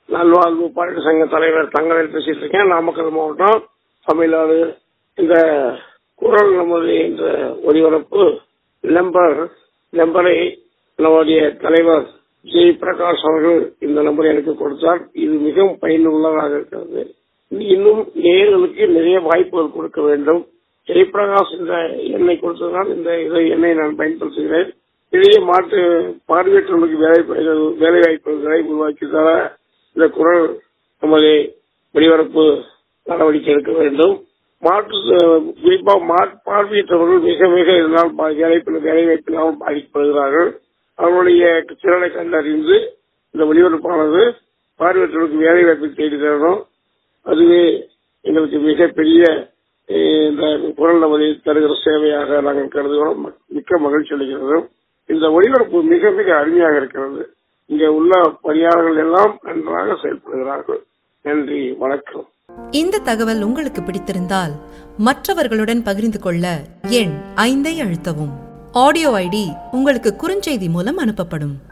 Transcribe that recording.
நல்வாழ்வு பாட்டு சங்க தலைவர் தங்கவேல் பேசிட்டு இருக்கேன் நாமக்கல் மாவட்டம் தமிழ்நாடு இந்த குரல் நமது என்ற ஒலிபரப்பு நம்பர் நம்பரை நம்முடைய தலைவர் ஜெய் பிரகாஷ் அவர்கள் இந்த நம்பரை எனக்கு கொடுத்தார் இது மிகவும் பயனுள்ளதாக இருக்கிறது இன்னும் நேர்களுக்கு நிறைய வாய்ப்புகள் கொடுக்க வேண்டும் ஜெயபிரகாஷ் இந்த எண்ணை கொடுத்ததால் இந்த இதை எண்ணை நான் பயன்படுத்துகிறேன் நிறைய மாற்று பார்வையற்றவர்களுக்கு வேலை வேலை வாய்ப்புகளை உருவாக்கி தர இந்த குரல் நமது வெளிவரப்பு நடவடிக்கை எடுக்க வேண்டும் மாற்று குறிப்பா பார்வையற்றவர்கள் மிக மிக இதனால் வேலைப்பில் வேலை வாய்ப்பில்லாமல் பாதிக்கப்படுகிறார்கள் அவர்களுடைய திறனை கண்டறிந்து இந்த ஒளிபரப்பானது பார்வையற்றவர்களுக்கு வேலை வாய்ப்பை தேடி தரணும் அதுவே எங்களுக்கு மிகப்பெரிய இந்த குரல் நமதி தருகிற சேவையாக நாங்கள் கருதுகிறோம் மிக்க மகிழ்ச்சி அளிக்கிறது இந்த ஒளிபரப்பு மிக மிக அருமையாக இருக்கிறது இங்கே உள்ள பணியாளர்கள் எல்லாம் நன்றாக செயல்படுகிறார்கள் நன்றி வணக்கம் இந்த தகவல் உங்களுக்கு பிடித்திருந்தால் மற்றவர்களுடன் பகிர்ந்து கொள்ள எண் ஐந்தை அழுத்தவும் ஆடியோ ஐடி உங்களுக்கு குறுஞ்செய்தி மூலம் அனுப்பப்படும்